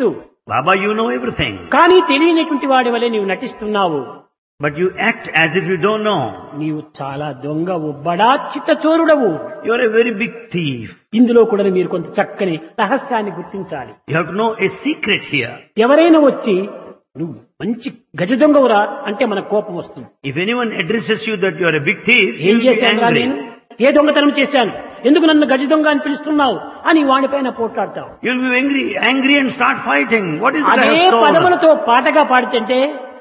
తెలుసు Baba, you know everything. కానీ తెలియనటువంటి వాడి వలె నీవు నటిస్తున్నావు But you act as if you don't know. నీవు చాలా దొంగ ఉబ్బడా చిత్తచోరుడవు You are a very big thief. ఇందులో కూడా మీరు కొంత చక్కని రహస్యాన్ని గుర్తించాలి You have to know a secret here. ఎవరైనా వచ్చి నువ్వు మంచి గజ దొంగవురా అంటే మన కోపం వస్తుంది If anyone addresses you that you are a big thief, ఏం you will be చేశాను రా నేను angry. ఏ దొంగతనం చేశాను ఎందుకు నన్ను గజ దొంగ అని పిలుస్తున్నావు అని వాడిపైన పోట్లాడతావు You will be angry, angry and start fighting. What is that I అదే have stolen? పదములతో పాటగా పాడుతుంటే